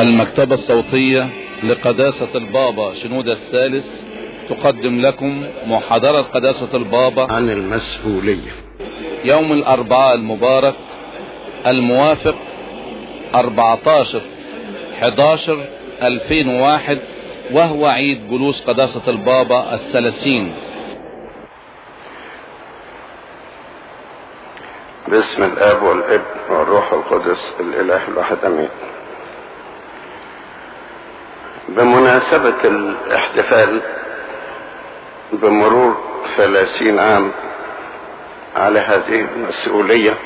المكتبة الصوتية لقداسة البابا شنودة الثالث تقدم لكم محاضرة قداسة البابا عن المسؤولية يوم الأربعاء المبارك الموافق 14 11 2001 وهو عيد جلوس قداسة البابا الثلاثين باسم الاب والابن والروح القدس الاله الواحد امين بمناسبة الاحتفال بمرور ثلاثين عام على هذه المسؤولية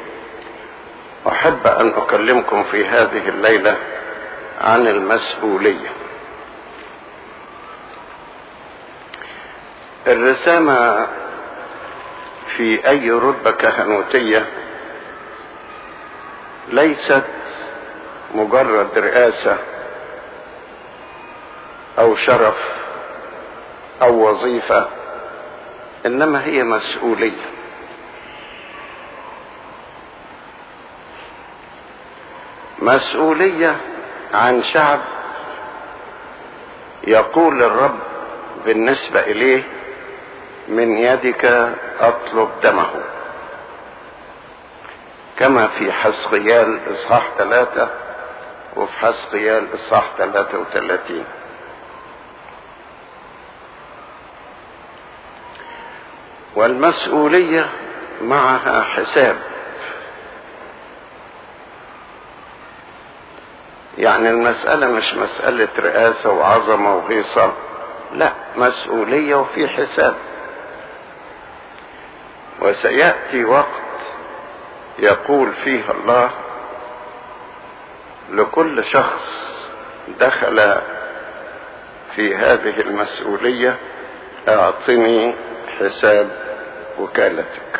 أحب أن أكلمكم في هذه الليلة عن المسؤولية الرسامة في أي رتبة كهنوتية ليست مجرد رئاسة أو شرف أو وظيفة إنما هي مسؤولية مسؤولية عن شعب يقول الرب بالنسبة إليه من يدك أطلب دمه كما في حسقيال إصحاح ثلاثة وفي حسقيال إصحاح ثلاثة وثلاثين والمسؤولية معها حساب يعني المسألة مش مسألة رئاسة وعظمة وهيصة لا مسؤولية وفي حساب وسيأتي وقت يقول فيه الله لكل شخص دخل في هذه المسؤولية اعطني حساب وكالتك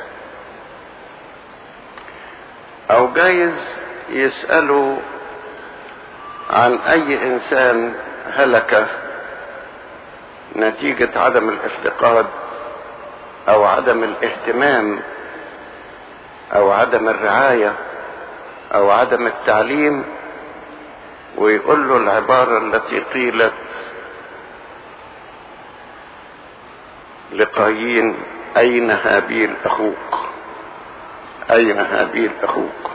او جايز يسألوا عن اي انسان هلك نتيجة عدم الافتقاد او عدم الاهتمام او عدم الرعاية او عدم التعليم ويقول له العبارة التي قيلت لقايين اين هابيل اخوك اين هابيل اخوك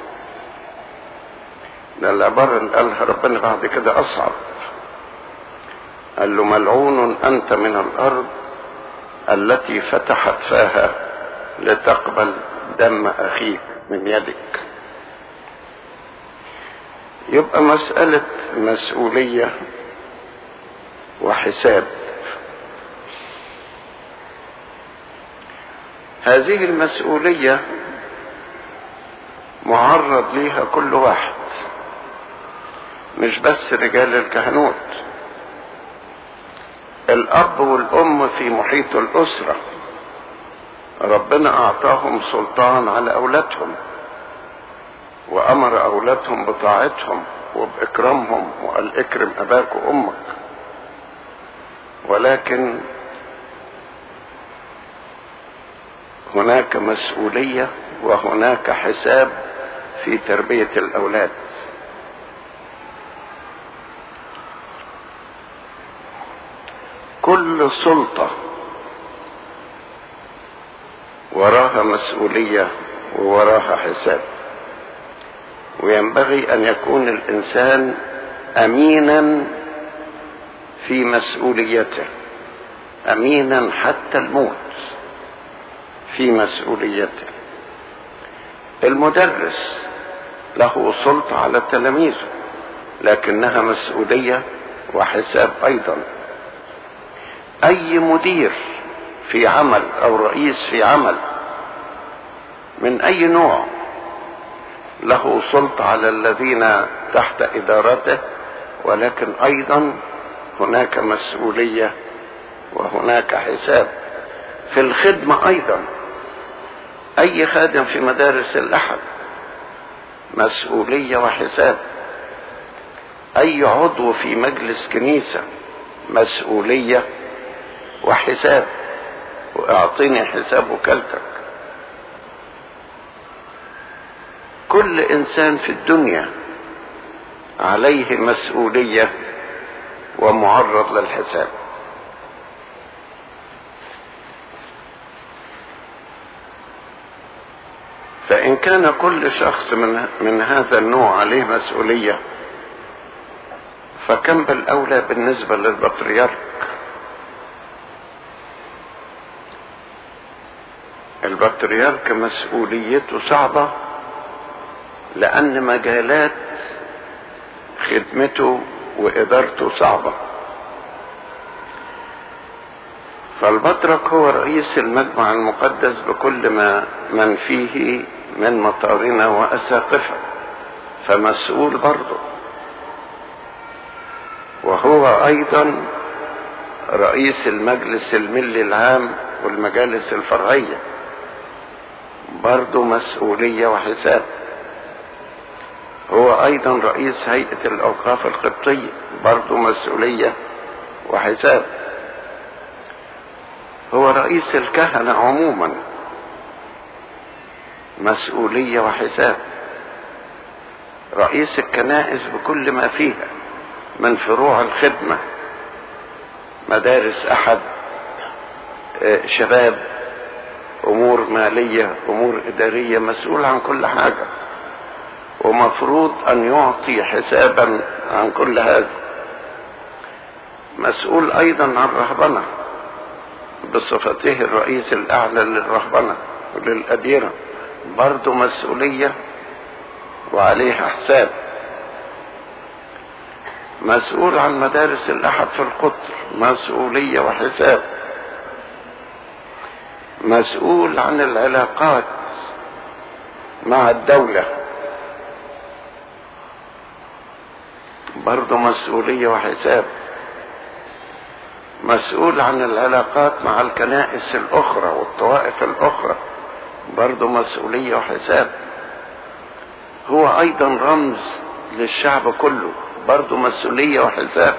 ده العبارة اللي قالها ربنا بعد كده اصعب قال له ملعون انت من الارض التي فتحت فاها لتقبل دم اخيك من يدك يبقى مسألة مسؤولية وحساب هذه المسؤولية معرض ليها كل واحد مش بس رجال الكهنوت الأب والأم في محيط الأسرة ربنا أعطاهم سلطان على أولادهم وأمر أولادهم بطاعتهم وبإكرامهم وقال اكرم أباك وأمك ولكن هناك مسؤولية وهناك حساب في تربية الأولاد كل سلطة وراها مسؤولية ووراها حساب وينبغي أن يكون الإنسان أمينا في مسؤوليته أمينا حتى الموت في مسؤوليته المدرس له سلطة على تلاميذه لكنها مسؤولية وحساب أيضا أي مدير في عمل أو رئيس في عمل من أي نوع له سلطة على الذين تحت إدارته ولكن أيضا هناك مسؤولية وهناك حساب في الخدمة أيضا أي خادم في مدارس الأحد مسؤولية وحساب أي عضو في مجلس كنيسة مسؤولية وحساب واعطيني حساب وكالتك كل انسان في الدنيا عليه مسؤولية ومعرض للحساب فإن كان كل شخص من, من هذا النوع عليه مسؤولية فكم بالأولى بالنسبة للبطريرك البطريرك مسؤوليته صعبة لأن مجالات خدمته وإدارته صعبة فالبطرك هو رئيس المجمع المقدس بكل ما من فيه من مطارنا وأساقفة فمسؤول برضه وهو أيضا رئيس المجلس الملي العام والمجالس الفرعية برضه مسؤولية وحساب هو أيضا رئيس هيئة الأوقاف القبطية برضه مسؤولية وحساب هو رئيس الكهنة عموما مسؤولية وحساب رئيس الكنائس بكل ما فيها من فروع الخدمة مدارس أحد شباب أمور مالية أمور إدارية مسؤول عن كل حاجة ومفروض أن يعطي حسابا عن كل هذا مسؤول أيضا عن الرهبنة بصفته الرئيس الأعلى للرهبنة وللأديرة برضه مسؤولية وعليها حساب مسؤول عن مدارس الأحد في القطر مسؤولية وحساب مسؤول عن العلاقات مع الدولة برضه مسؤولية وحساب مسؤول عن العلاقات مع الكنائس الأخرى والطوائف الأخرى برضه مسؤولية وحساب هو أيضا رمز للشعب كله برضه مسؤولية وحساب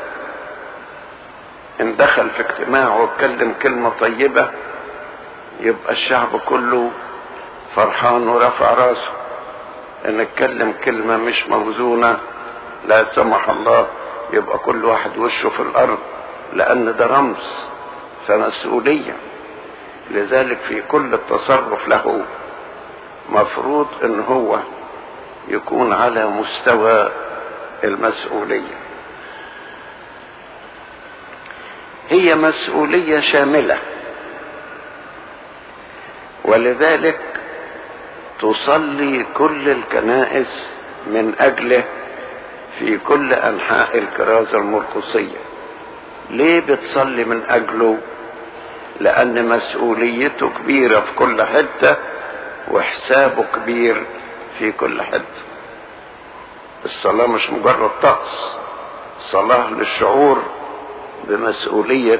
إن دخل في اجتماع واتكلم كلمة طيبة يبقى الشعب كله فرحان ورفع راسه إن اتكلم كلمة مش موزونة لا سمح الله يبقى كل واحد وشه في الأرض لأن ده رمز فمسؤولية لذلك في كل التصرف له مفروض ان هو يكون على مستوى المسؤولية هي مسؤولية شاملة ولذلك تصلي كل الكنائس من أجله في كل أنحاء الكرازة المرقصية ليه بتصلي من أجله لأن مسؤوليته كبيرة في كل حتة وحسابه كبير في كل حتة الصلاة مش مجرد طقس صلاة للشعور بمسؤولية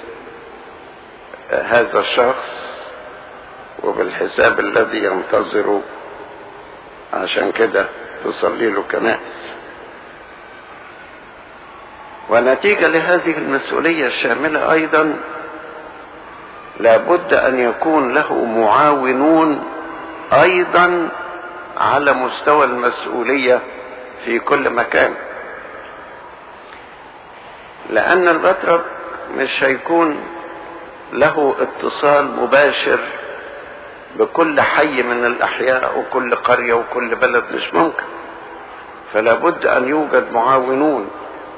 هذا الشخص وبالحساب الذي ينتظره عشان كده تصلي له كنائس ونتيجة لهذه المسؤولية الشاملة أيضا لابد أن يكون له معاونون أيضا على مستوى المسؤولية في كل مكان لأن البطرك مش هيكون له اتصال مباشر بكل حي من الأحياء وكل قرية وكل بلد مش ممكن فلا بد أن يوجد معاونون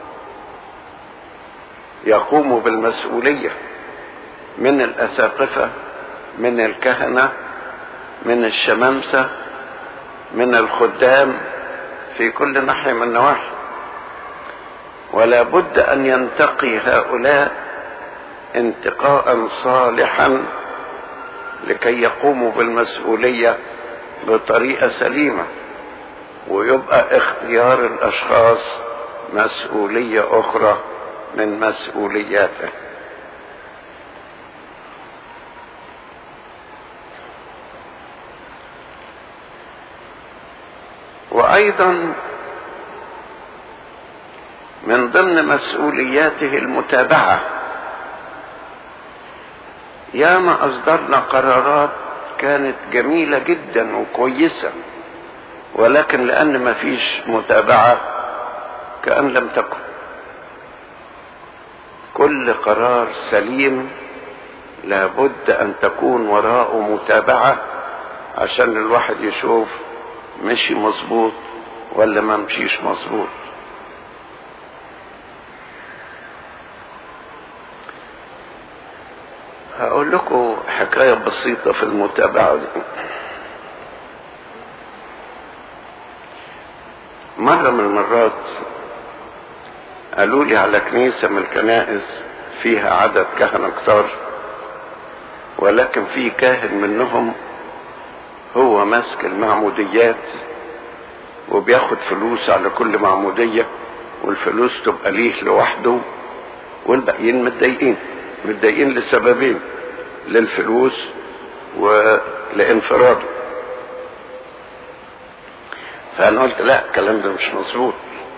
يقوموا بالمسؤولية من الأساقفة من الكهنة من الشمامسة من الخدام في كل ناحية من النواحي ولا بد أن ينتقي هؤلاء انتقاء صالحا لكي يقوموا بالمسؤولية بطريقة سليمة ويبقى اختيار الأشخاص مسؤولية أخرى من مسؤولياته وايضا من ضمن مسؤولياته المتابعه ياما اصدرنا قرارات كانت جميله جدا وكويسه ولكن لان ما فيش متابعه وكأن لم تكن كل قرار سليم لابد ان تكون وراءه متابعة عشان الواحد يشوف مشي مظبوط ولا ما مشيش مظبوط هقول لكم حكاية بسيطة في المتابعة دي مرة من المرات قالوا لي على كنيسة من الكنائس فيها عدد كهنة كتار ولكن في كاهن منهم هو ماسك المعموديات وبياخد فلوس على كل معمودية والفلوس تبقى ليه لوحده والباقيين متضايقين متضايقين لسببين للفلوس ولانفراده فانا قلت لا الكلام ده مش مظبوط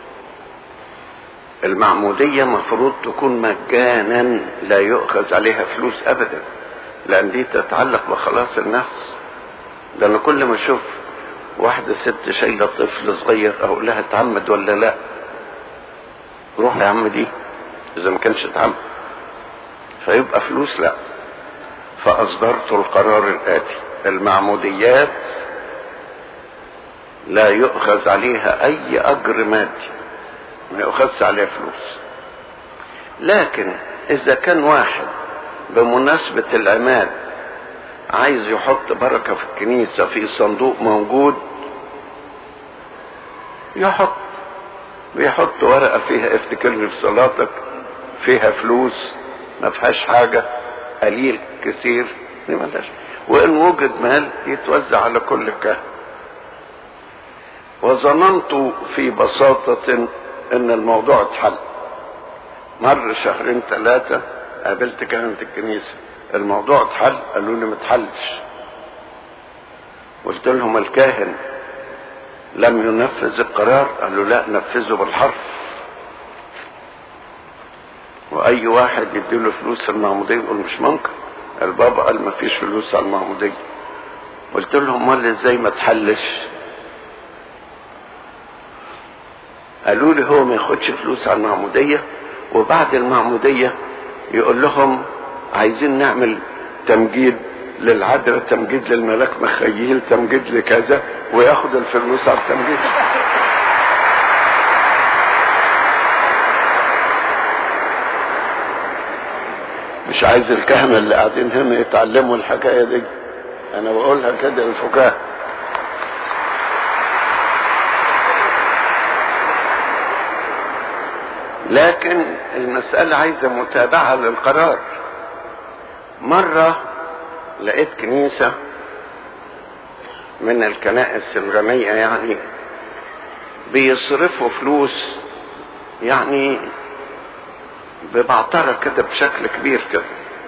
المعمودية مفروض تكون مجانا لا يؤخذ عليها فلوس ابدا لان دي تتعلق بخلاص النفس ده انا كل ما اشوف واحدة ست شايلة طفل صغير اقول لها اتعمد ولا لا روح يا عم دي اذا ما كانش اتعمد فيبقى فلوس لا فاصدرت القرار الاتي المعموديات لا يؤخذ عليها اي اجر مادي ما يؤخذش عليها فلوس لكن اذا كان واحد بمناسبة العماد عايز يحط بركة في الكنيسة في صندوق موجود يحط بيحط ورقة فيها افتكرني في صلاتك فيها فلوس ما فيهاش حاجة قليل كثير ملاش وإن وجد مال يتوزع على كل كهن وظننت في بساطة ان الموضوع اتحل مر شهرين ثلاثة قابلت كهنة الكنيسة الموضوع اتحل قالوا لي متحلش قلت لهم الكاهن لم ينفذ القرار قالوا لا نفذه بالحرف واي واحد يديله فلوس المعمودية يقول مش ممكن البابا قال ما فيش فلوس على المعمودية قلت لهم امال ازاي ما تحلش قالوا لي هو ما ياخدش فلوس على المعمودية وبعد المعمودية يقول لهم عايزين نعمل تمجيد للعذراء تمجيد للملاك مخيل تمجيد لكذا وياخد الفلوس على التمجيد مش عايز الكهنة اللي قاعدين هنا يتعلموا الحكاية دي انا بقولها كده للفكاهة لكن المسألة عايزة متابعة للقرار مرة لقيت كنيسة من الكنائس الغنية يعني بيصرفوا فلوس يعني ببعترة كده بشكل كبير كده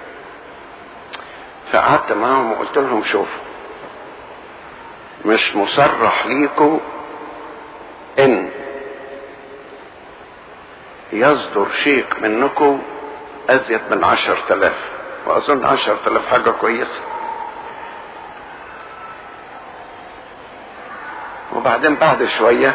فقعدت معاهم وقلت لهم شوفوا مش مصرح ليكم ان يصدر شيء منكم ازيد من عشر تلاف واظن عشر تلاف حاجة كويسة وبعدين بعد شوية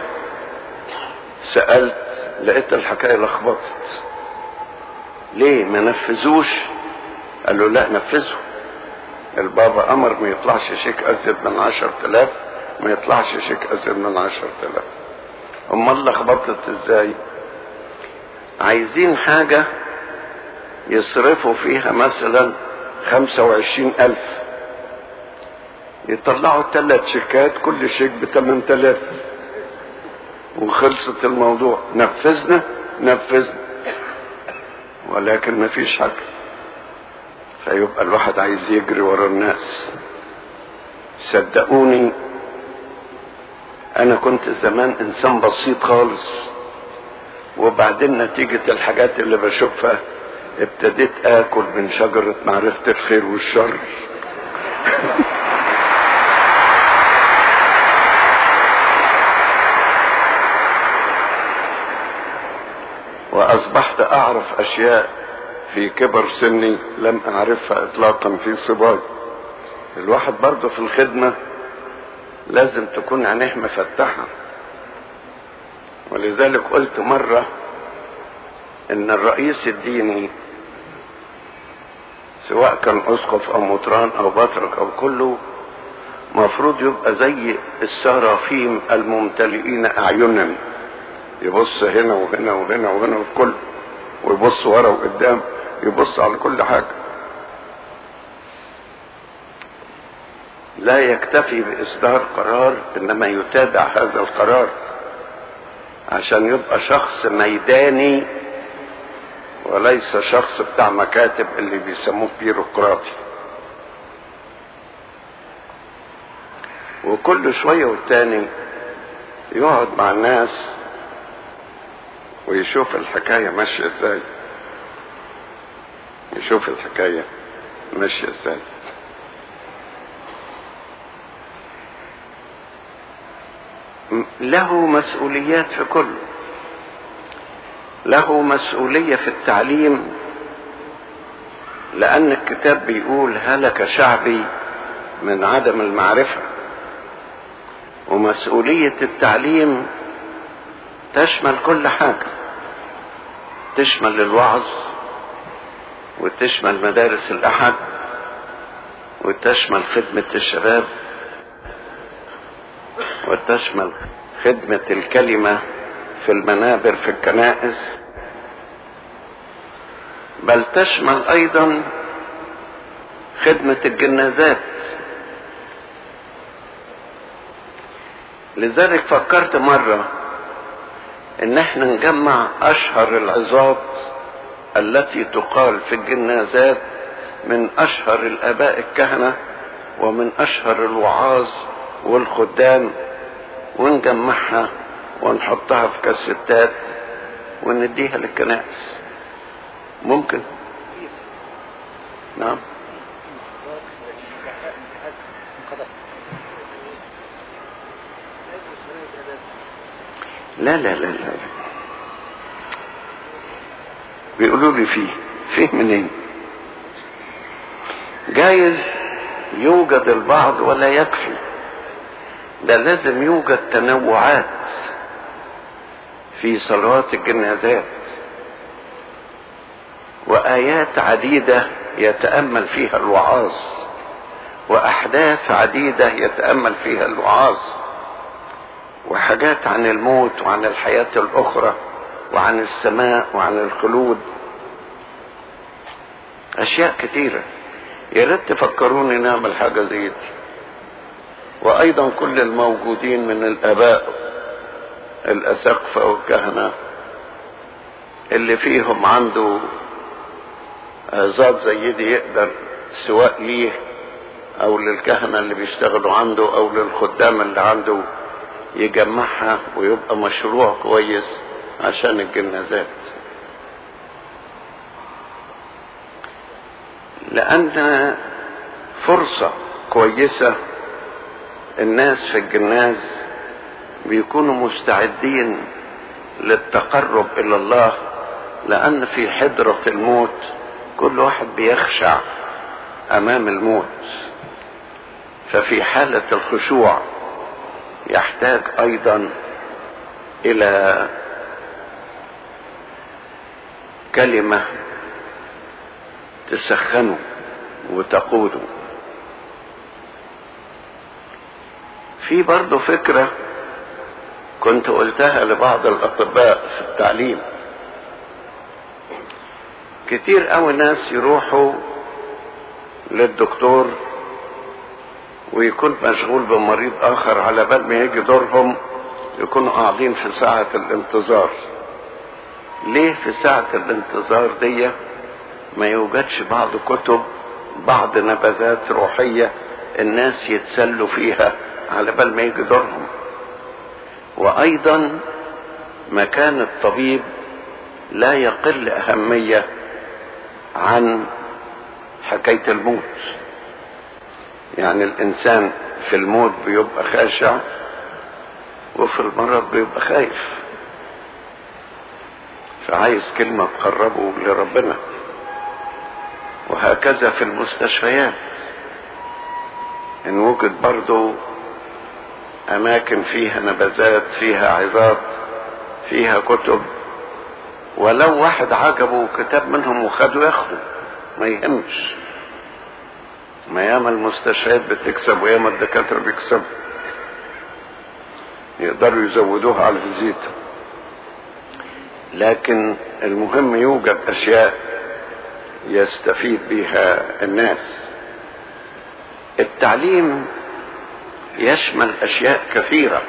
سألت لقيت الحكاية لخبطت ليه ما نفذوش قالوا لا نفذوا البابا امر ما يطلعش شيك ازيد من عشر تلاف ما يطلعش شيك ازيد من عشر تلاف امال لخبطت ازاي عايزين حاجة يصرفوا فيها مثلا خمسة وعشرين ألف يطلعوا ثلاث شيكات كل شيك بثمان تلاف وخلصت الموضوع نفذنا نفذنا ولكن ما فيش حاجة فيبقى الواحد عايز يجري ورا الناس صدقوني انا كنت زمان انسان بسيط خالص وبعدين نتيجة الحاجات اللي بشوفها ابتديت اكل من شجرة معرفة الخير والشر واصبحت اعرف اشياء في كبر سني لم اعرفها اطلاقا في صباي الواحد برضه في الخدمة لازم تكون عينيه مفتحة ولذلك قلت مرة ان الرئيس الديني سواء كان اسقف او مطران او بطرك او كله مفروض يبقى زي السرافيم الممتلئين اعينا يبص هنا وهنا وهنا وهنا في كل ويبص ورا وقدام يبص على كل حاجة لا يكتفي بإصدار قرار إنما يتابع هذا القرار عشان يبقى شخص ميداني وليس شخص بتاع مكاتب اللي بيسموه بيروقراطي وكل شوية والتاني يقعد مع الناس ويشوف الحكاية ماشية ازاي يشوف الحكاية ماشية ازاي له مسؤوليات في كله له مسؤولية في التعليم لأن الكتاب بيقول هلك شعبي من عدم المعرفة ومسؤولية التعليم تشمل كل حاجة تشمل الوعظ وتشمل مدارس الأحد وتشمل خدمة الشباب وتشمل خدمة الكلمة في المنابر في الكنائس بل تشمل أيضا خدمة الجنازات لذلك فكرت مرة ان احنا نجمع اشهر العظات التي تقال في الجنازات من اشهر الاباء الكهنة ومن اشهر الوعاظ والخدام ونجمعها ونحطها في كاسيتات ونديها للكنائس ممكن نعم لا لا لا لا بيقولوا لي فيه فيه منين جايز يوجد البعض ولا يكفي ده لازم يوجد تنوعات في صلوات الجنازات وآيات عديدة يتأمل فيها الوعاظ وأحداث عديدة يتأمل فيها الوعاظ وحاجات عن الموت وعن الحياة الأخرى وعن السماء وعن الخلود أشياء كثيرة يا ريت تفكروني نعمل حاجة زي دي وأيضا كل الموجودين من الآباء الأسقفة والكهنة اللي فيهم عنده ذات زي دي يقدر سواء ليه أو للكهنة اللي بيشتغلوا عنده أو للخدام اللي عنده يجمعها ويبقى مشروع كويس عشان الجنازات لأن فرصة كويسة الناس في الجناز بيكونوا مستعدين للتقرب إلى الله لأن في حضرة الموت كل واحد بيخشع أمام الموت ففي حالة الخشوع يحتاج ايضا الى كلمة تسخنه وتقوده في برضه فكرة كنت قلتها لبعض الاطباء في التعليم كتير قوي ناس يروحوا للدكتور ويكون مشغول بمريض اخر على بال ما يجي دورهم يكونوا قاعدين في ساعة الانتظار ليه في ساعة الانتظار دي ما يوجدش بعض كتب بعض نبذات روحية الناس يتسلوا فيها على بال ما يجي دورهم وايضا مكان الطبيب لا يقل اهمية عن حكاية الموت يعني الانسان في الموت بيبقى خاشع وفي المرض بيبقى خايف فعايز كلمة تقربه لربنا وهكذا في المستشفيات ان وجد برضو اماكن فيها نبذات فيها عظات فيها كتب ولو واحد عجبه كتاب منهم وخده ياخده ما يهمش ما ياما المستشفيات بتكسب وياما الدكاترة بيكسبوا يقدروا يزودوها على الفيزيتا لكن المهم يوجد اشياء يستفيد بها الناس التعليم يشمل اشياء كثيره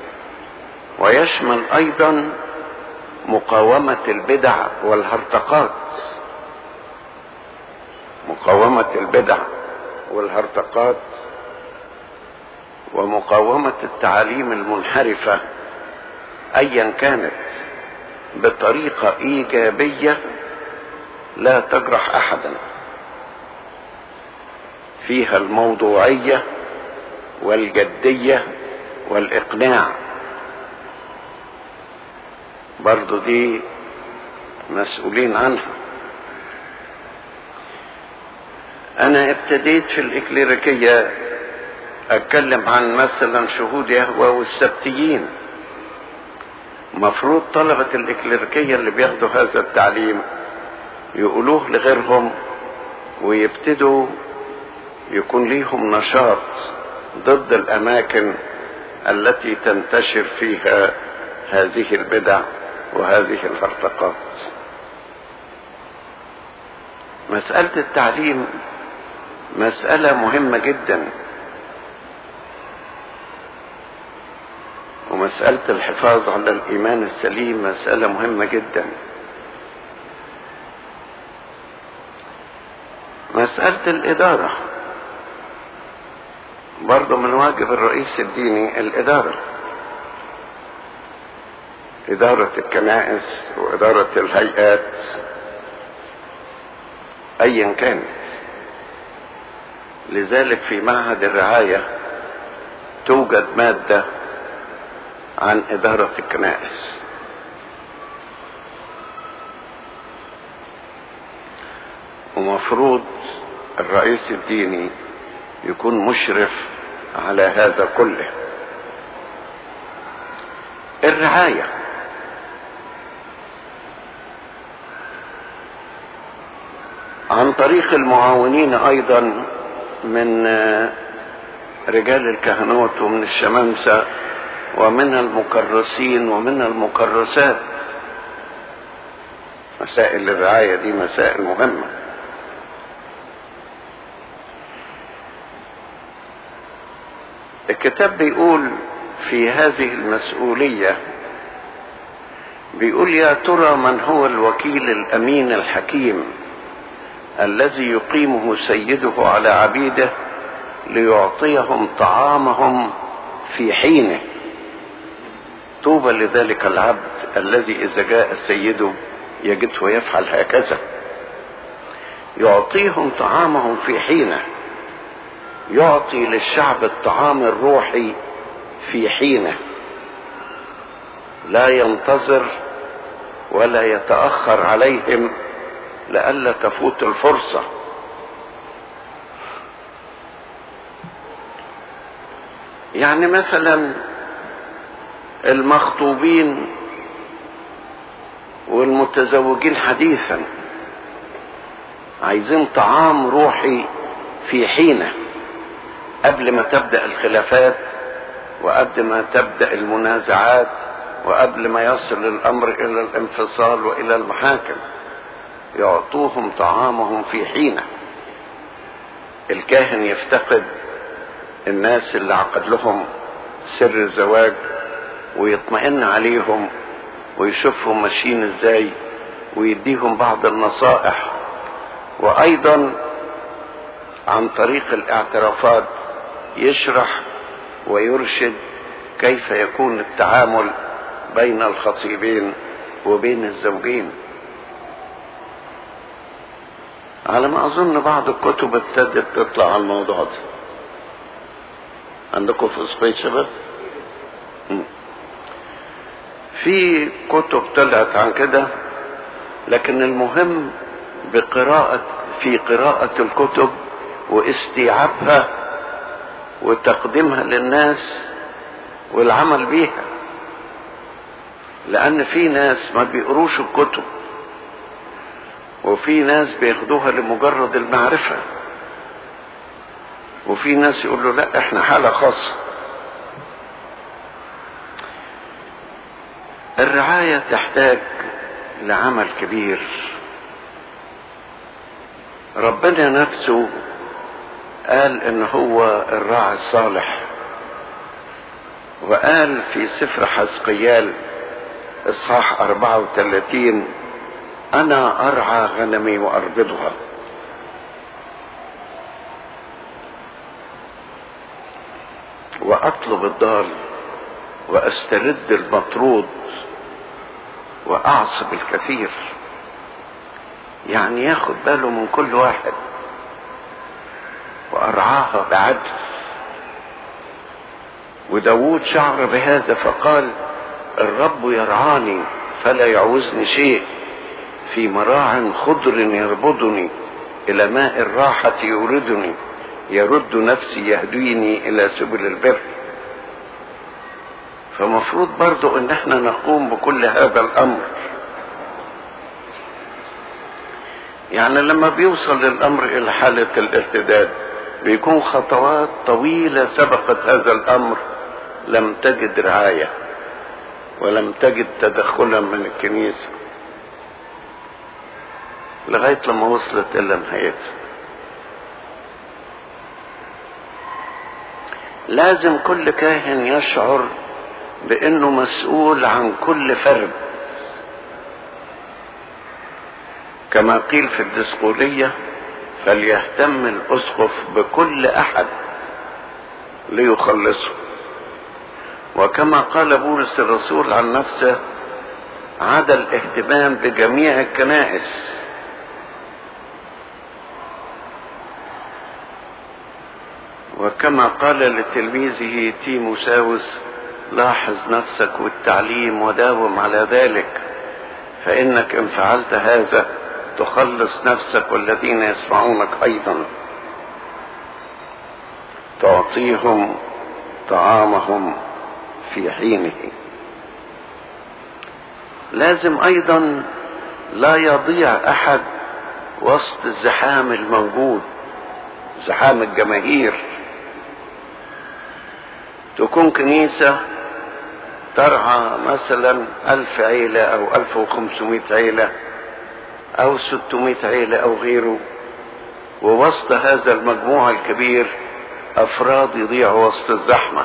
ويشمل ايضا مقاومه البدع والهرطقات مقاومه البدع والهرطقات ومقاومه التعاليم المنحرفه ايا كانت بطريقه ايجابيه لا تجرح احدا فيها الموضوعيه والجديه والاقناع برضو دي مسؤولين عنها انا ابتديت في الاكليريكيه اتكلم عن مثلا شهود يهوى والسبتيين مفروض طلبة الإكليريكية اللي بياخدوا هذا التعليم يقولوه لغيرهم ويبتدوا يكون ليهم نشاط ضد الأماكن التي تنتشر فيها هذه البدع وهذه الهرطقات مسألة التعليم مسألة مهمة جدا ومسألة الحفاظ على الإيمان السليم مسألة مهمة جدا مسألة الإدارة برضه من واجب الرئيس الديني الإدارة إدارة الكنائس وإدارة الهيئات أيا كانت لذلك في معهد الرعاية توجد مادة عن إدارة الكنائس ومفروض الرئيس الديني يكون مشرف على هذا كله الرعاية عن طريق المعاونين أيضا من رجال الكهنوت ومن الشمامسة ومن المكرسين ومن المكرسات مسائل الرعاية دي مسائل مهمة الكتاب بيقول في هذه المسؤولية بيقول يا ترى من هو الوكيل الأمين الحكيم الذي يقيمه سيده على عبيده ليعطيهم طعامهم في حينه طوبى لذلك العبد الذي اذا جاء سيده يجده يفعل هكذا يعطيهم طعامهم في حينه يعطي للشعب الطعام الروحي في حينه لا ينتظر ولا يتاخر عليهم لئلا تفوت الفرصه يعني مثلا المخطوبين والمتزوجين حديثا عايزين طعام روحي في حينه قبل ما تبدا الخلافات وقبل ما تبدا المنازعات وقبل ما يصل الامر الى الانفصال والى المحاكم يعطوهم طعامهم في حينه الكاهن يفتقد الناس اللي عقد لهم سر الزواج ويطمئن عليهم ويشوفهم ماشيين ازاي ويديهم بعض النصائح وايضا عن طريق الاعترافات يشرح ويرشد كيف يكون التعامل بين الخطيبين وبين الزوجين على ما اظن بعض الكتب ابتدت تطلع على الموضوع ده عندكم في صبيت شباب في كتب طلعت عن كده لكن المهم بقراءة في قراءة الكتب واستيعابها وتقديمها للناس والعمل بيها لان في ناس ما بيقروش الكتب وفي ناس بياخدوها لمجرد المعرفة وفي ناس يقولوا لا احنا حالة خاصة الرعاية تحتاج لعمل كبير ربنا نفسه قال ان هو الراعي الصالح وقال في سفر حسقيال اصحاح 34 انا ارعى غنمي واربضها واطلب الضال واسترد المطرود واعصب الكثير يعني ياخد باله من كل واحد وارعاها بعدل وداود شعر بهذا فقال الرب يرعاني فلا يعوزني شيء في مراع خضر يربضني الى ماء الراحة يوردني يرد نفسي يهديني الى سبل البر فمفروض برضو ان احنا نقوم بكل هذا الامر يعني لما بيوصل الامر الى حالة الارتداد بيكون خطوات طويلة سبقت هذا الامر لم تجد رعاية ولم تجد تدخلا من الكنيسة لغاية لما وصلت إلى نهايتها لازم كل كاهن يشعر بأنه مسؤول عن كل فرد كما قيل في الدسقولية فليهتم الأسقف بكل أحد ليخلصه وكما قال بولس الرسول عن نفسه عدا الاهتمام بجميع الكنائس وكما قال لتلميذه تيموساوس لاحظ نفسك والتعليم وداوم على ذلك فانك ان فعلت هذا تخلص نفسك والذين يسمعونك ايضا تعطيهم طعامهم في حينه لازم ايضا لا يضيع احد وسط الزحام الموجود زحام الجماهير تكون كنيسة ترعى مثلا ألف عيلة أو ألف وخمسمائة عيلة أو ستمائة عيلة أو غيره ووسط هذا المجموع الكبير أفراد يضيعوا وسط الزحمة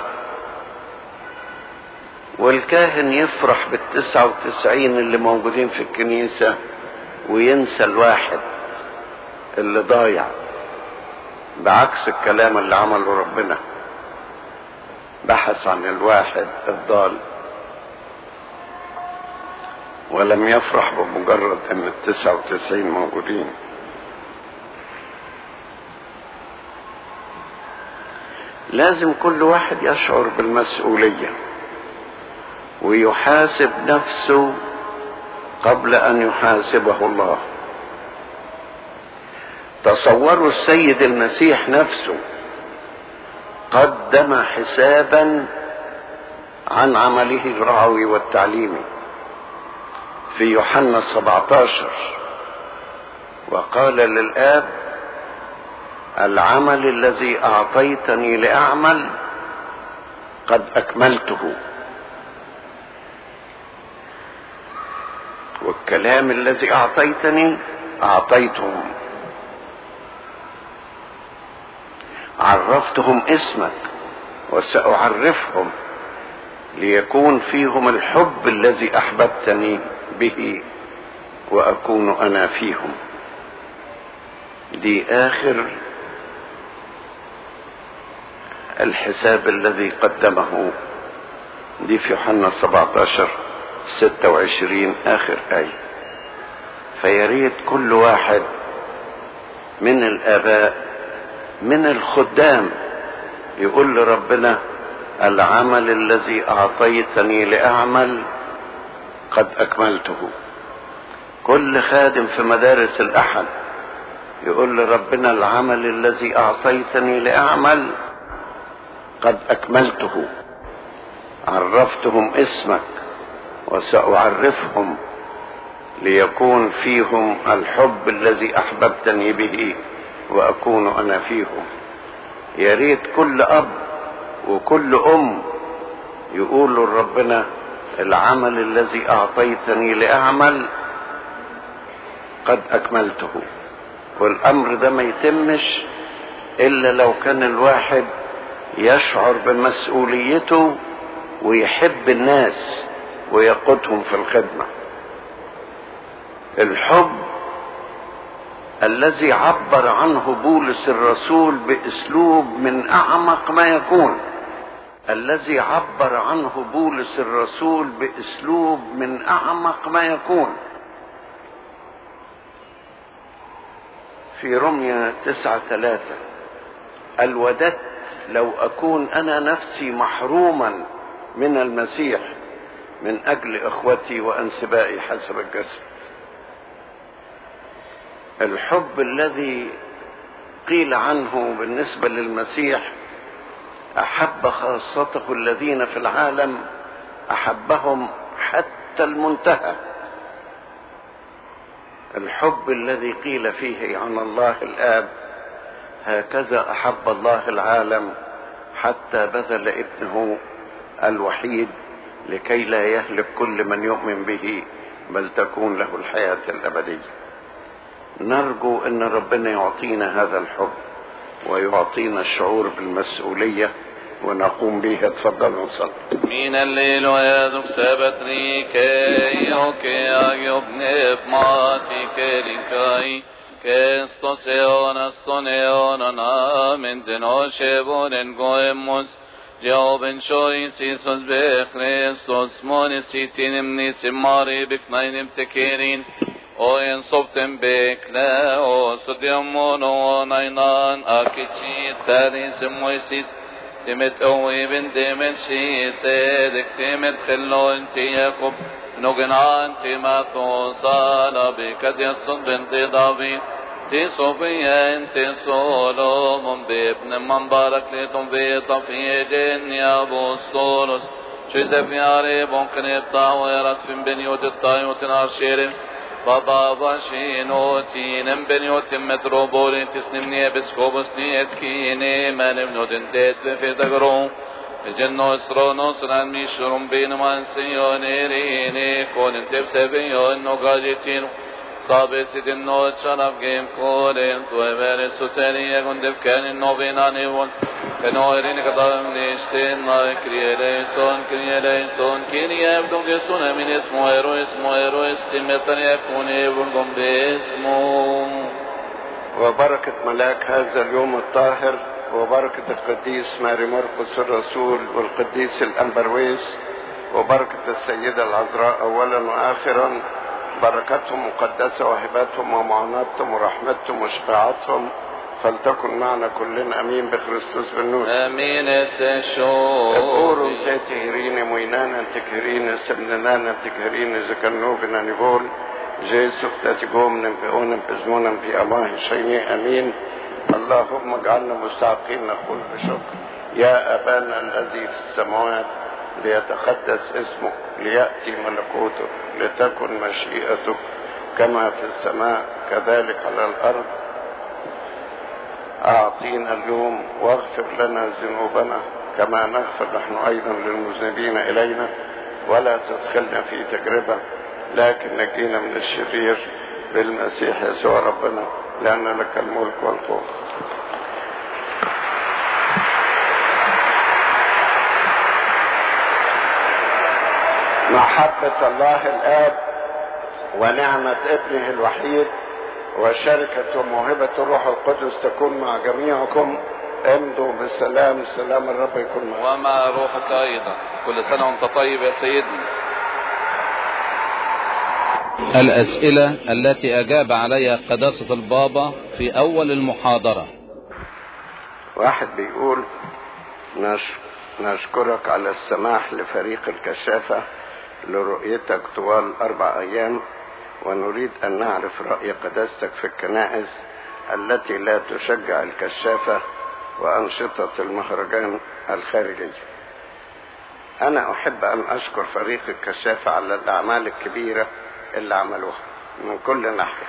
والكاهن يفرح بالتسعة وتسعين اللي موجودين في الكنيسة وينسى الواحد اللي ضايع بعكس الكلام اللي عمله ربنا بحث عن الواحد الضال ولم يفرح بمجرد ان التسعة وتسعين موجودين لازم كل واحد يشعر بالمسؤولية ويحاسب نفسه قبل ان يحاسبه الله تصوروا السيد المسيح نفسه قدم حسابا عن عمله الرعوي والتعليمي في يوحنا 17 وقال للآب العمل الذي أعطيتني لأعمل قد أكملته والكلام الذي أعطيتني أعطيتهم عرفتهم اسمك وسأعرفهم ليكون فيهم الحب الذي أحببتني به وأكون أنا فيهم دي آخر الحساب الذي قدمه دي في يوحنا 17 26 آخر آية فياريت كل واحد من الآباء من الخدام يقول لربنا العمل الذي اعطيتني لاعمل قد اكملته كل خادم في مدارس الاحد يقول لربنا العمل الذي اعطيتني لاعمل قد اكملته عرفتهم اسمك وسأعرفهم ليكون فيهم الحب الذي أحببتني به وأكون أنا فيهم يا ريت كل أب وكل أم يقولوا لربنا العمل الذي أعطيتني لأعمل قد أكملته والأمر ده ما يتمش إلا لو كان الواحد يشعر بمسؤوليته ويحب الناس ويقودهم في الخدمة الحب الذي عبر عنه بولس الرسول باسلوب من اعمق ما يكون الذي عبر عنه بولس الرسول باسلوب من اعمق ما يكون في رمية تسعة ثلاثة الوددت لو أكون أنا نفسي محروما من المسيح من أجل إخوتي وأنسبائي حسب الجسد الحب الذي قيل عنه بالنسبة للمسيح أحب خاصته الذين في العالم أحبهم حتى المنتهى الحب الذي قيل فيه عن الله الآب هكذا أحب الله العالم حتى بذل ابنه الوحيد لكي لا يهلك كل من يؤمن به بل تكون له الحياة الأبدية نرجو ان ربنا يعطينا هذا الحب ويعطينا الشعور بالمسؤولية ونقوم به اتفضلوا نصلي من الليل ويدك سبتني كي اوكي اجيب نفماتي كريكاي كستوسيون الصنيون من دنوشبون قويموس جوابن شوي سيسوس بخريستوس موني سيتين مني سماري بكنين تكيرين o en sopten bekle o sudyamun o naynan akichi tadis moisis تمت قوي بن تمت شي سيدك تمت خلو انت ياكب نقنا انت ما توصال بك يصد بنت ضابي تي صوفيا انت صولوم بابن من بارك لتم في طفي جن يا ابو الصولوس شي سفياري بونكن الطاوي رسف بن يوت الطايوت ناشيرمس بابا باشينو تينم بنيوت متروبولين تسنمني بسكوبس نيت كيني من ابنودن ديت في دقرو الجنة اسرونو سنان ميشرم بين من سيوني ريني كون انت بسبيو انو قاجتينو صابي سيد النوت شرف جيم كولين تو بير سوسيني يكون دفكان انو بيناني ون كنويرين كتابم نيشتين لا كرياليسون كرياليسون كيني يبدون جسون من اسمه ايرو اسمه ايرو استمتن يكون يبدون باسمه وبركة ملاك هذا اليوم الطاهر وبركة القديس ماري مرقس الرسول والقديس الأنبرويس وبركة السيدة العذراء أولا وآخرا بركتهم مقدسة وهباتهم ومعوناتهم ورحمتهم وشفاعتهم فلتكن معنا كلنا امين بخريستوس بالنور امين سشو اورو تهرين موينانا تكهرين سبنانا تكهرين زكنوبنا نقول جيسو تاتقوم ننفئون بزمونا في الله شيني امين اللهم اجعلنا مستحقين نقول بشكر يا ابانا الذي في السماوات ليتقدس اسمك لياتي ملكوتك لتكن مشيئتك كما في السماء كذلك على الارض أعطينا اليوم واغفر لنا ذنوبنا كما نغفر نحن أيضا للمذنبين إلينا ولا تدخلنا في تجربة لكن نجينا من الشرير بالمسيح يسوع ربنا لأن لك الملك والقوة محبة الله الآب ونعمة ابنه الوحيد وشركة وموهبة الروح القدس تكون مع جميعكم امضوا بالسلام سلام الرب يكون معكم ومع روحك ايضا كل سنة وانت طيب يا سيدنا الأسئلة التي أجاب عليها قداسة البابا في أول المحاضرة واحد بيقول نش... نشكرك على السماح لفريق الكشافة لرؤيتك طوال أربع أيام ونريد أن نعرف رأي قداستك في الكنائس التي لا تشجع الكشافة وأنشطة المهرجان الخارجي أنا أحب أن أشكر فريق الكشافة على الأعمال الكبيرة اللي عملوها من كل ناحية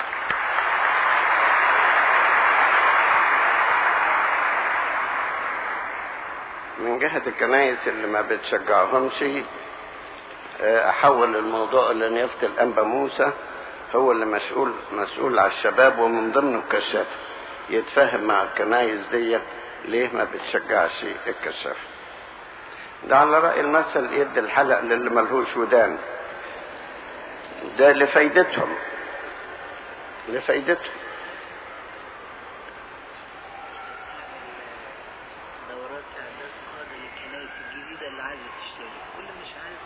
من جهة الكنايس اللي ما بتشجعهمش أحول الموضوع إلى نيافة الأنبا موسى هو اللي مسؤول مسؤول على الشباب ومن ضمنه الكشاف يتفاهم مع الكنايس دي ليه ما بتشجعش الكشاف ده على رأي المثل يدي الحلق للي ملهوش ودان ده لفايدتهم لفايدتهم دورات اعداد قاده للكنائس الجديده اللي عايزه تشتري كل مش عارف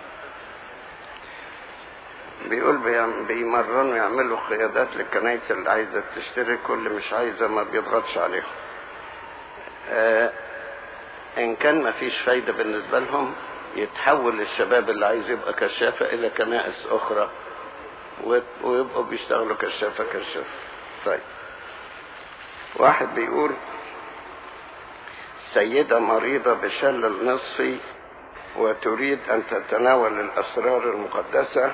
متصل بيقول بيعم- بيمرنوا يعملوا قيادات للكنايس اللي عايزة تشترك واللي مش عايزة ما بيضغطش عليهم آه ان كان ما فيش فايدة بالنسبة لهم يتحول الشباب اللي عايز يبقى كشافة الى كنائس اخرى و- ويبقوا بيشتغلوا كشافة كشافة طيب واحد بيقول سيدة مريضة بشلل نصفي وتريد أن تتناول الأسرار المقدسة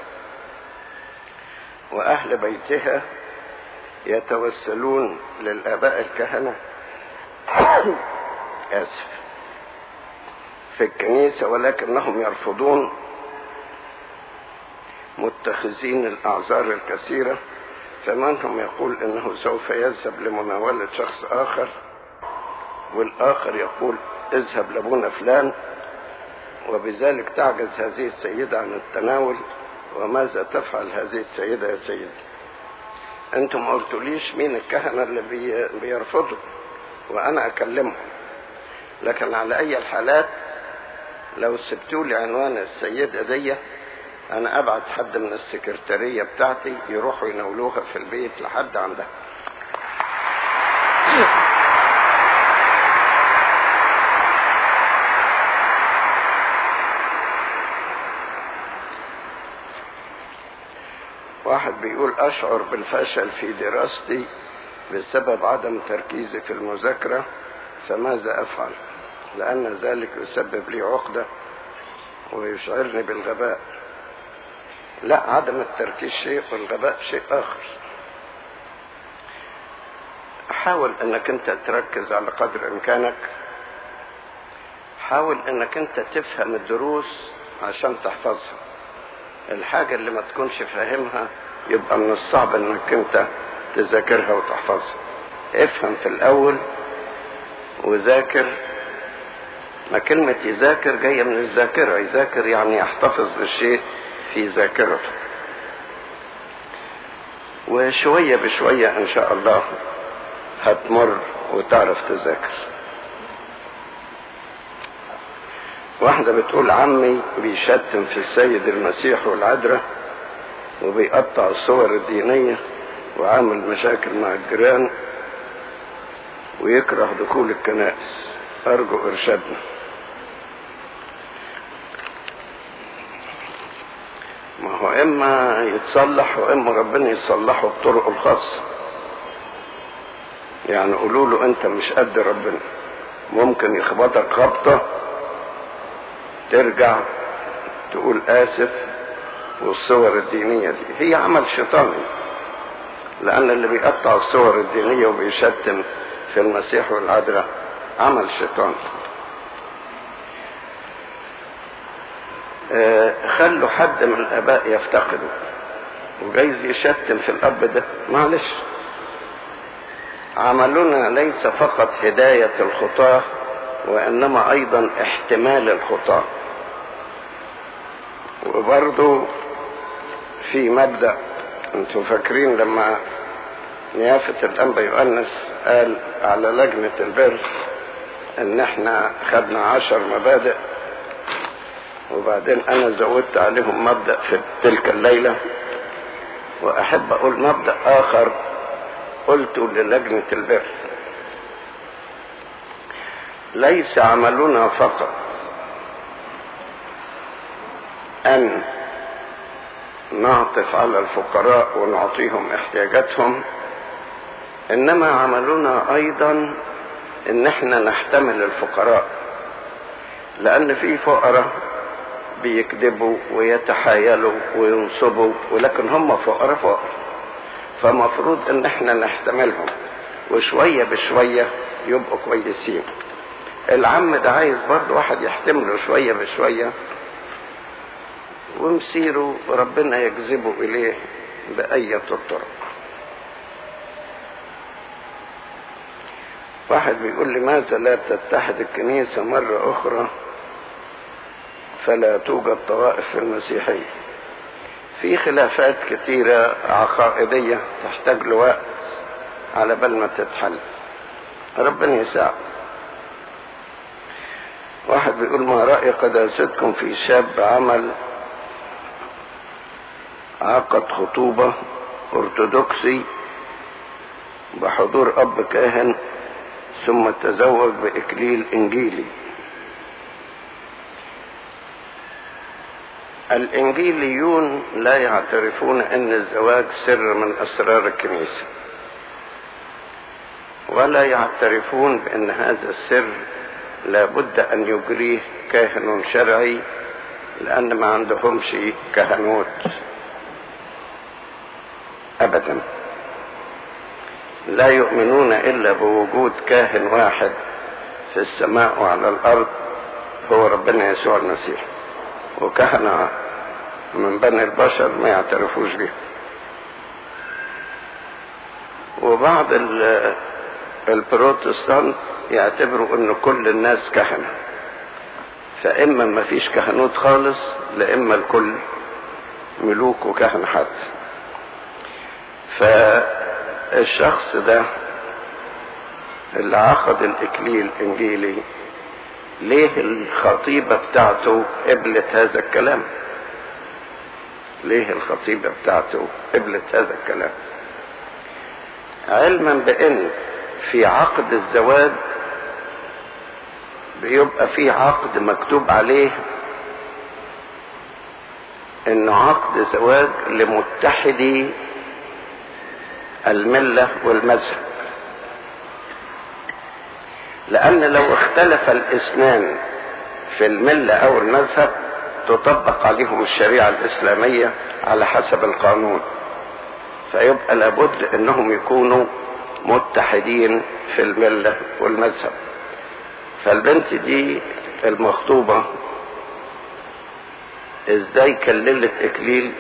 وأهل بيتها يتوسلون للآباء الكهنة آسف في الكنيسة ولكنهم يرفضون متخذين الأعذار الكثيرة فمنهم يقول إنه سوف يذهب لمناولة شخص آخر والآخر يقول اذهب لابونا فلان وبذلك تعجز هذه السيدة عن التناول وماذا تفعل هذه السيدة يا سيدي انتم ما قلتوليش مين الكهنة اللي بي بيرفضوا وانا اكلمهم لكن على اي الحالات لو سبتوا لي عنوان السيدة دي انا ابعت حد من السكرتارية بتاعتي يروحوا يناولوها في البيت لحد عندها واحد بيقول أشعر بالفشل في دراستي بسبب عدم تركيزي في المذاكرة فماذا أفعل لأن ذلك يسبب لي عقدة ويشعرني بالغباء لا عدم التركيز شيء والغباء شيء آخر حاول انك انت تركز على قدر امكانك حاول انك انت تفهم الدروس عشان تحفظها الحاجة اللي ما تكونش فاهمها يبقى من الصعب انك انت تذاكرها وتحفظها افهم في الاول وذاكر ما كلمة يذاكر جاية من الذاكرة يذاكر يعني يحتفظ بالشيء في ذاكرته وشوية بشوية ان شاء الله هتمر وتعرف تذاكر واحدة بتقول عمي بيشتم في السيد المسيح والعذراء وبيقطع الصور الدينية وعامل مشاكل مع الجيران ويكره دخول الكنائس أرجو إرشادنا ما هو إما يتصلح وإما ربنا يصلحه بطرقه الخاصة يعني قولوا له أنت مش قد ربنا ممكن يخبطك خبطة ترجع تقول آسف والصور الدينية دي هي عمل شيطاني لأن اللي بيقطع الصور الدينية وبيشتم في المسيح والعذراء عمل شيطان آه خلوا حد من الآباء يفتقده وجايز يشتم في الأب ده معلش عملنا ليس فقط هداية الخطاة وإنما أيضا احتمال الخطاة وبرضو في مبدأ انتوا فاكرين لما نيافة الأنبا يؤنس قال على لجنة البر ان احنا خدنا عشر مبادئ وبعدين انا زودت عليهم مبدأ في تلك الليلة واحب اقول مبدأ اخر قلته للجنة البر ليس عملنا فقط ان نعطف على الفقراء ونعطيهم احتياجاتهم انما عملنا ايضا ان احنا نحتمل الفقراء لان في فقراء بيكذبوا ويتحايلوا وينصبوا ولكن هم فقراء فقر فمفروض ان احنا نحتملهم وشوية بشوية يبقوا كويسين العم ده عايز برضه واحد يحتمله شوية بشوية ومسيره ربنا يجذبه إليه بأية الطرق واحد بيقول لماذا لا تتحد الكنيسة مرة أخرى فلا توجد طوائف في المسيحية في خلافات كثيرة عقائدية تحتاج لوقت على بال ما تتحل ربنا يساعد واحد بيقول ما رأي قداستكم في شاب عمل عقد خطوبة أرثوذكسي بحضور أب كاهن ثم تزوج بإكليل إنجيلي الإنجيليون لا يعترفون أن الزواج سر من أسرار الكنيسة ولا يعترفون بأن هذا السر لابد أن يجريه كاهن شرعي لأن ما عندهمش كهنوت أبدا لا يؤمنون إلا بوجود كاهن واحد في السماء وعلى الأرض هو ربنا يسوع المسيح وكهنة من بني البشر ما يعترفوش به وبعض البروتستانت يعتبروا ان كل الناس كهنة فاما ما فيش كهنوت خالص لاما الكل ملوك وكهنة حتى فالشخص ده اللي عقد الاكليل الانجيلي ليه الخطيبة بتاعته قبلت هذا الكلام ليه الخطيبة بتاعته قبلت هذا الكلام علما بان في عقد الزواج بيبقى في عقد مكتوب عليه انه عقد زواج لمتحدي الملة والمذهب لان لو اختلف الاثنان في الملة او المذهب تطبق عليهم الشريعة الاسلامية على حسب القانون فيبقى لابد انهم يكونوا متحدين في الملة والمذهب فالبنت دي المخطوبة ازاي كللت اكليل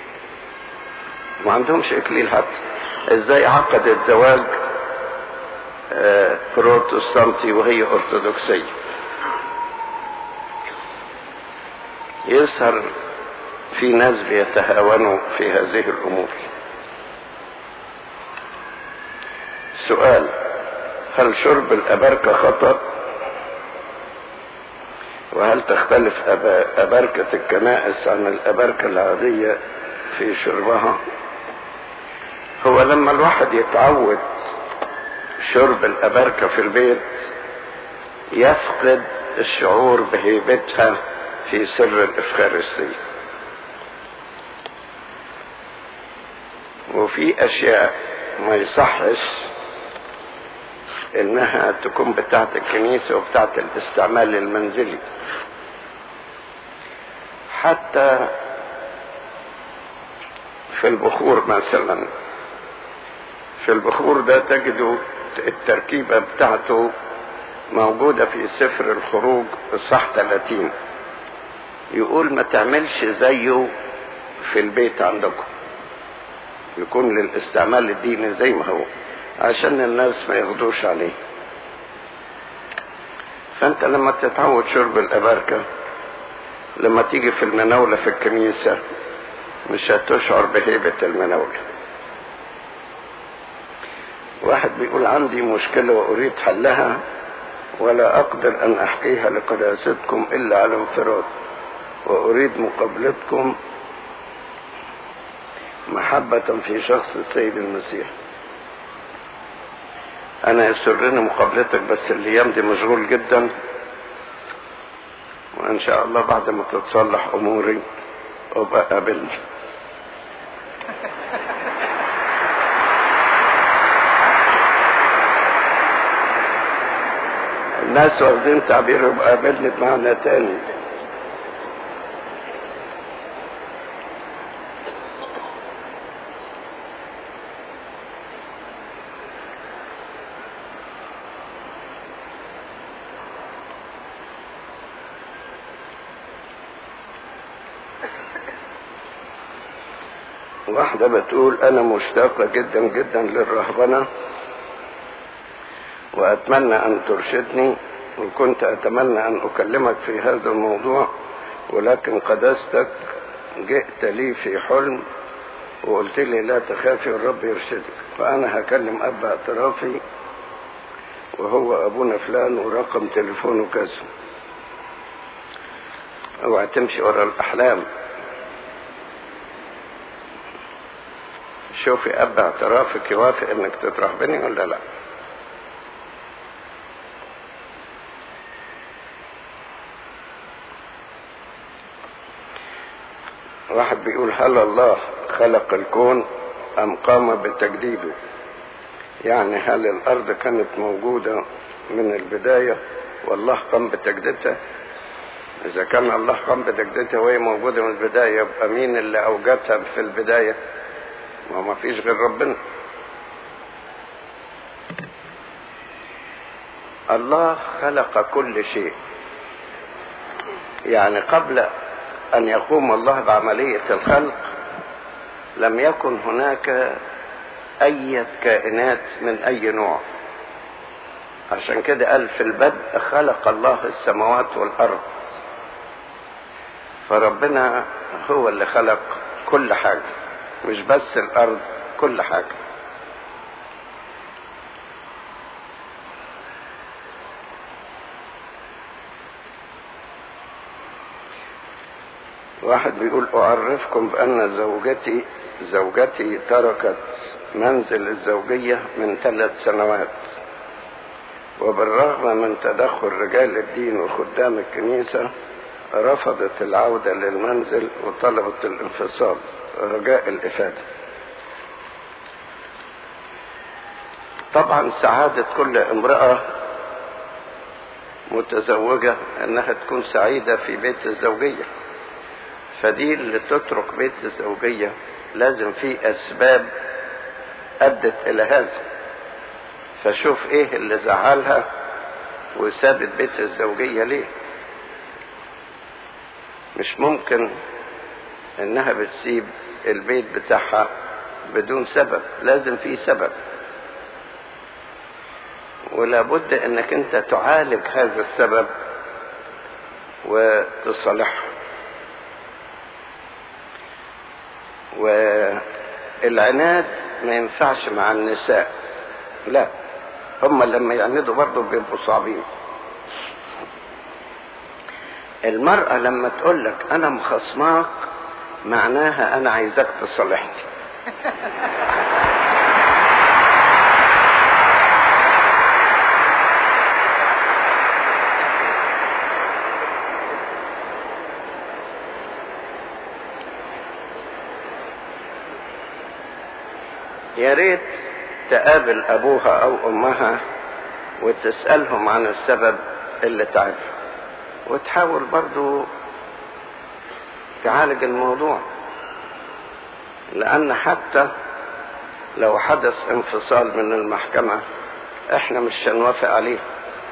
ما عندهمش اكليل حتى ازاي عقدت زواج آه بروتستانتي وهي ارثوذكسية يظهر في ناس بيتهاونوا في هذه الامور سؤال هل شرب الأبركة خطأ وهل تختلف أبركة الكنائس عن الأبركة العادية في شربها هو لما الواحد يتعود شرب الأبركة في البيت يفقد الشعور بهيبتها في سر الإفخارستية وفي أشياء ما يصحش انها تكون بتاعت الكنيسة وبتاعت الاستعمال المنزلي حتى في البخور مثلا في البخور ده تجدوا التركيبة بتاعته موجودة في سفر الخروج اصحاح 30 يقول ما تعملش زيه في البيت عندكم يكون للاستعمال الديني زي ما هو عشان الناس ما ياخدوش عليه فانت لما تتعود شرب الاباركه لما تيجي في المناوله في الكنيسه مش هتشعر بهيبه المناوله واحد بيقول عندي مشكله واريد حلها ولا اقدر ان احكيها لقداستكم الا على انفراد واريد مقابلتكم محبه في شخص السيد المسيح انا يسرني مقابلتك بس الايام دي مشغول جدا وان شاء الله بعد ما تتصلح اموري ابقى قابلني الناس واخدين تعبير ابقى قابلني بمعنى تاني واحدة بتقول أنا مشتاقة جدا جدا للرهبنة وأتمنى أن ترشدني وكنت أتمنى أن أكلمك في هذا الموضوع ولكن قدستك جئت لي في حلم وقلت لي لا تخافي الرب يرشدك فأنا هكلم أب اعترافي وهو أبونا فلان ورقم تليفونه كذا اوعى تمشي ورا الأحلام شوفي أب اعترافك يوافق إنك تترهبني ولا لا واحد بيقول هل الله خلق الكون أم قام بتجديده يعني هل الأرض كانت موجودة من البداية والله قام بتجديدها إذا كان الله قام بتجديدها وهي موجودة من البداية يبقى مين اللي أوجدها في البداية ما ما فيش غير ربنا الله خلق كل شيء يعني قبل أن يقوم الله بعملية الخلق لم يكن هناك أي كائنات من أي نوع عشان كده قال في البدء خلق الله السماوات والأرض فربنا هو اللي خلق كل حاجة مش بس الأرض كل حاجة واحد بيقول أعرفكم بأن زوجتي زوجتي تركت منزل الزوجية من ثلاث سنوات وبالرغم من تدخل رجال الدين وخدام الكنيسة رفضت العودة للمنزل وطلبت الانفصال رجاء الإفادة طبعا سعادة كل امرأة متزوجة انها تكون سعيدة في بيت الزوجية فدي اللي تترك بيت الزوجية لازم في اسباب ادت الى هذا فشوف ايه اللي زعلها وسابت بيت الزوجية ليه مش ممكن انها بتسيب البيت بتاعها بدون سبب لازم في سبب ولا بد انك انت تعالج هذا السبب وتصلحه والعناد ما ينفعش مع النساء لا هم لما يعندوا برضه بيبقوا صعبين المرأة لما تقول لك أنا مخصماك معناها أنا عايزاك تصالحني يا ريت تقابل أبوها أو أمها وتسألهم عن السبب اللي تعرفه وتحاول برضو تعالج الموضوع لأن حتى لو حدث انفصال من المحكمة احنا مش هنوافق عليه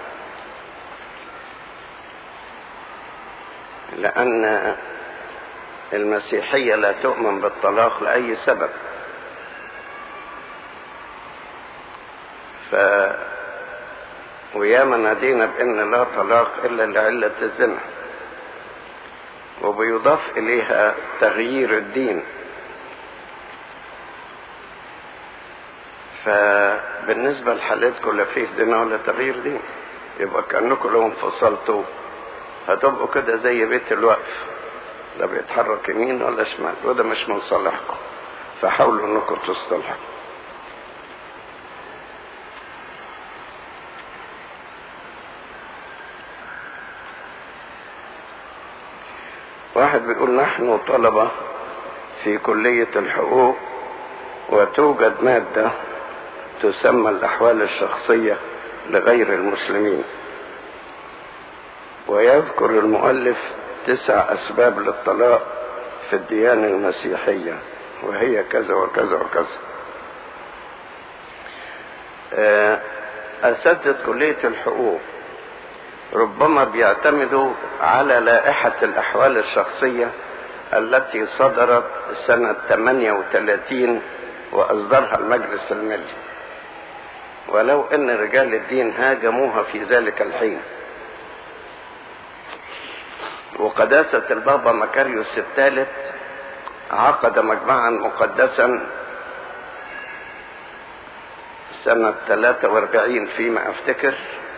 لأن المسيحية لا تؤمن بالطلاق لأي سبب ف وياما نادينا بان لا طلاق الا لعلة الزنا وبيضاف اليها تغيير الدين فبالنسبة لحالتكم لا فيه زنا ولا تغيير دين يبقى كأنكم لو انفصلتوا هتبقوا كده زي بيت الوقف لا بيتحرك يمين ولا شمال وده مش من صالحكم فحاولوا انكم تصطلحوا واحد بيقول نحن طلبة في كلية الحقوق وتوجد مادة تسمى الأحوال الشخصية لغير المسلمين ويذكر المؤلف تسع أسباب للطلاق في الديانة المسيحية وهي كذا وكذا وكذا أساتذة كلية الحقوق ربما بيعتمدوا على لائحة الأحوال الشخصية التي صدرت سنة 38 وأصدرها المجلس الملي ولو أن رجال الدين هاجموها في ذلك الحين وقداسة البابا مكاريوس الثالث عقد مجمعا مقدسا سنة 43 فيما أفتكر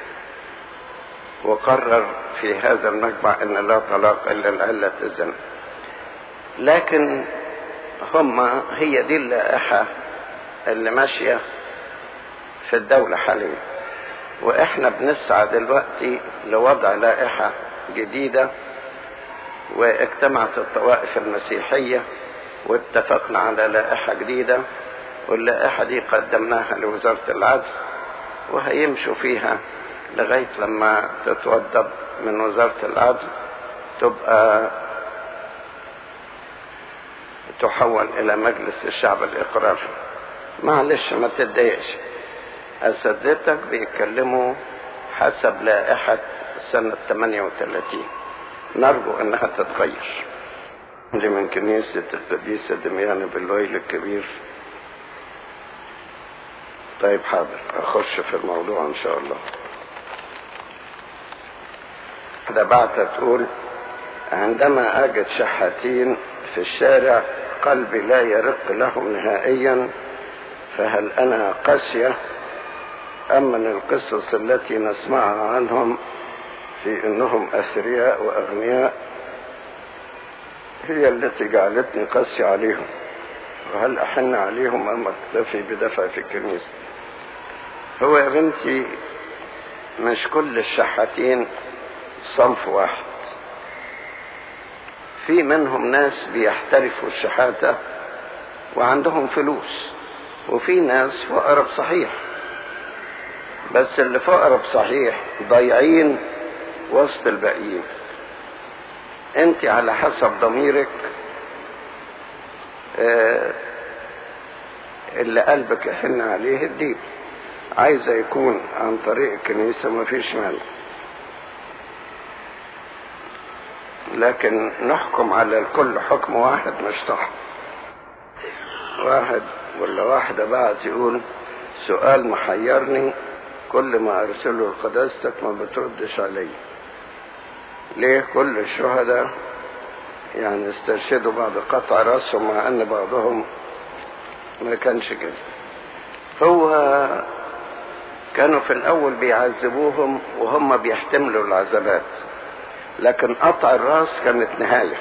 وقرر في هذا المجمع أن لا طلاق إلا العلة الزنا لكن هم هي دي اللائحة اللي ماشية في الدولة حاليا واحنا بنسعى دلوقتي لوضع لائحة جديدة واجتمعت الطوائف المسيحية واتفقنا على لائحة جديدة واللائحة دي قدمناها لوزارة العدل وهيمشوا فيها لغاية لما تتوضب من وزارة العدل تبقى تحول إلى مجلس الشعب الإقرار معلش ما تتضايقش أساتذتك بيتكلموا حسب لائحة سنة 38 نرجو أنها تتغير دي من كنيسة القديسة دميانة بالويل الكبير طيب حاضر أخش في الموضوع إن شاء الله ده بعد تقول عندما أجد شحاتين في الشارع قلبي لا يرق لهم نهائيا فهل أنا قاسية أم من القصص التي نسمعها عنهم في أنهم أثرياء وأغنياء هي التي جعلتني قاسي عليهم وهل أحن عليهم أم أكتفي بدفع في الكنيسة هو يا بنتي مش كل الشحاتين صنف واحد في منهم ناس بيحترفوا الشحاتة وعندهم فلوس وفي ناس فقرب صحيح بس اللي فقرب صحيح ضايعين وسط الباقيين انت على حسب ضميرك اه اللي قلبك يحن عليه الدين عايزة يكون عن طريق الكنيسة مفيش مانع لكن نحكم على الكل حكم واحد مش صح واحد ولا واحدة بعد يقول سؤال محيرني كل ما ارسله لقداستك ما بتردش علي ليه كل الشهداء يعني استرشدوا بعد قطع راسهم مع ان بعضهم ما كانش كده هو كانوا في الاول بيعذبوهم وهم بيحتملوا العذابات لكن قطع الراس كانت نهاية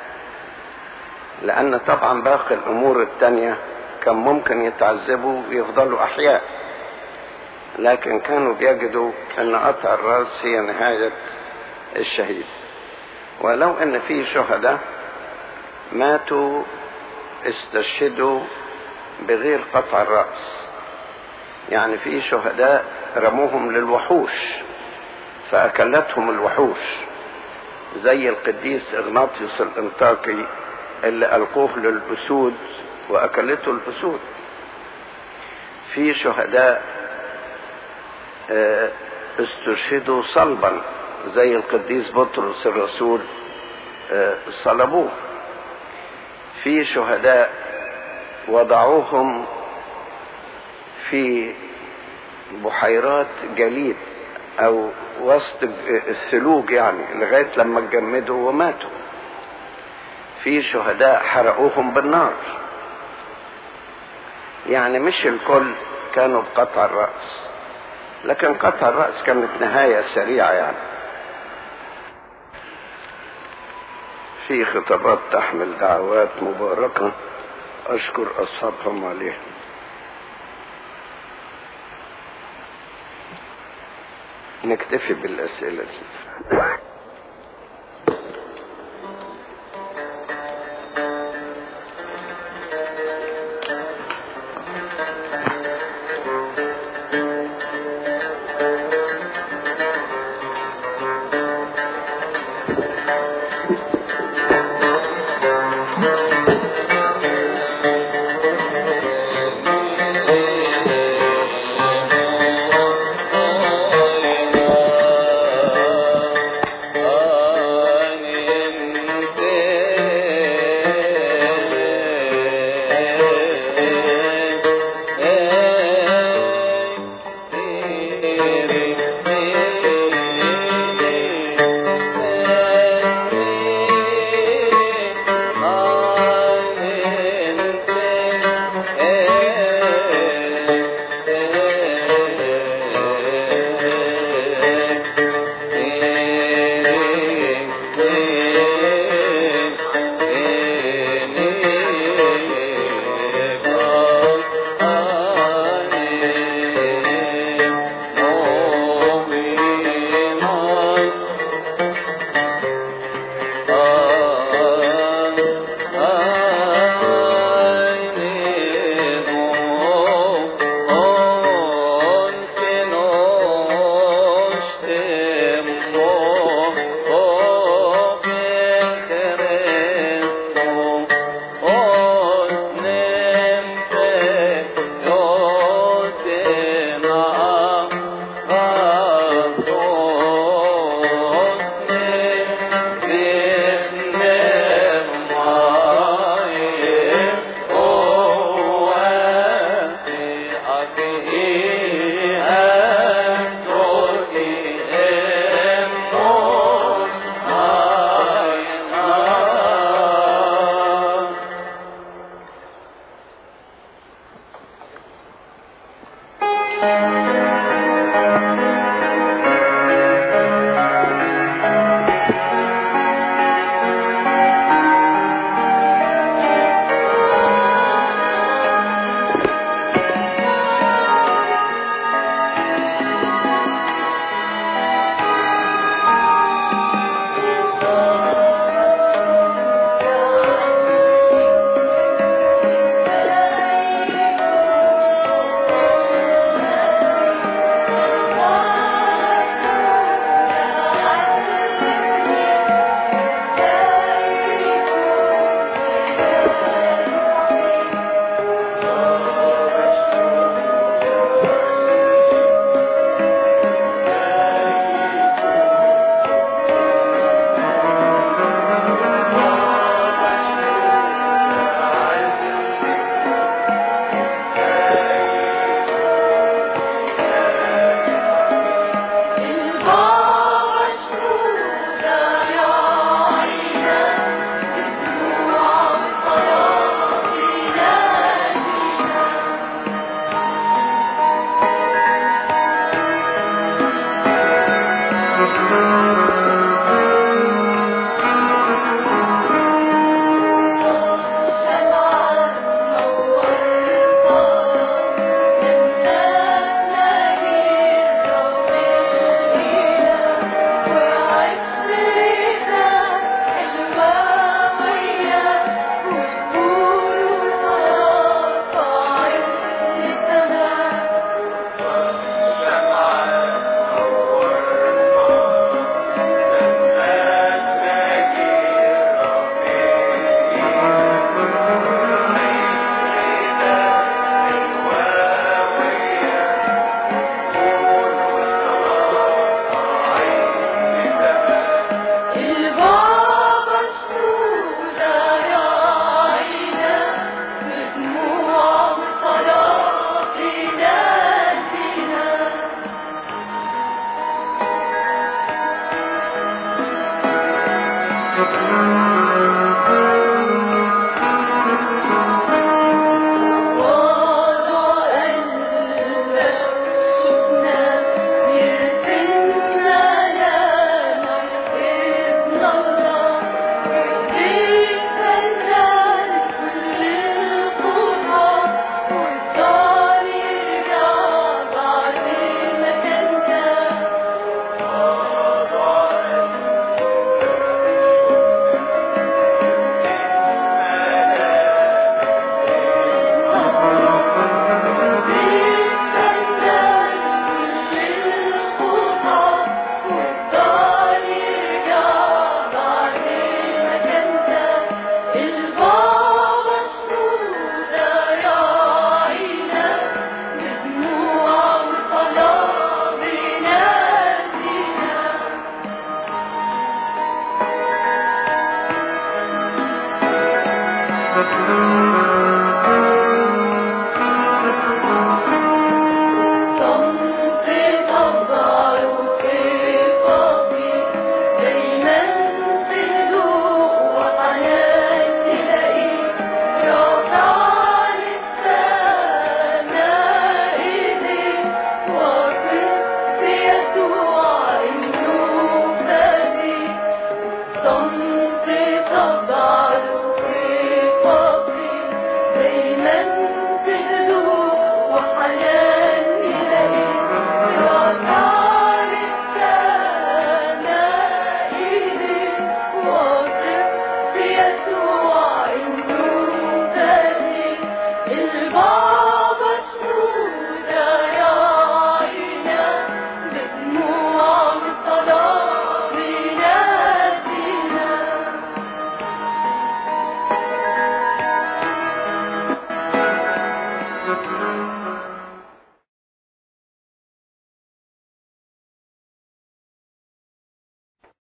لأن طبعا باقي الأمور التانية كان ممكن يتعذبوا ويفضلوا أحياء لكن كانوا بيجدوا أن قطع الراس هي نهاية الشهيد ولو أن في شهداء ماتوا استشهدوا بغير قطع الرأس يعني في شهداء رموهم للوحوش فأكلتهم الوحوش زي القديس اغناطيوس الانطاكي اللي القوه للاسود واكلته الاسود في شهداء استشهدوا صلبا زي القديس بطرس الرسول صلبوه في شهداء وضعوهم في بحيرات جليد او وسط الثلوج يعني لغاية لما اتجمدوا وماتوا في شهداء حرقوهم بالنار يعني مش الكل كانوا بقطع الرأس لكن قطع الرأس كانت نهاية سريعة يعني في خطابات تحمل دعوات مباركة أشكر أصحابهم عليها نكتفي بالأسئلة دي Thank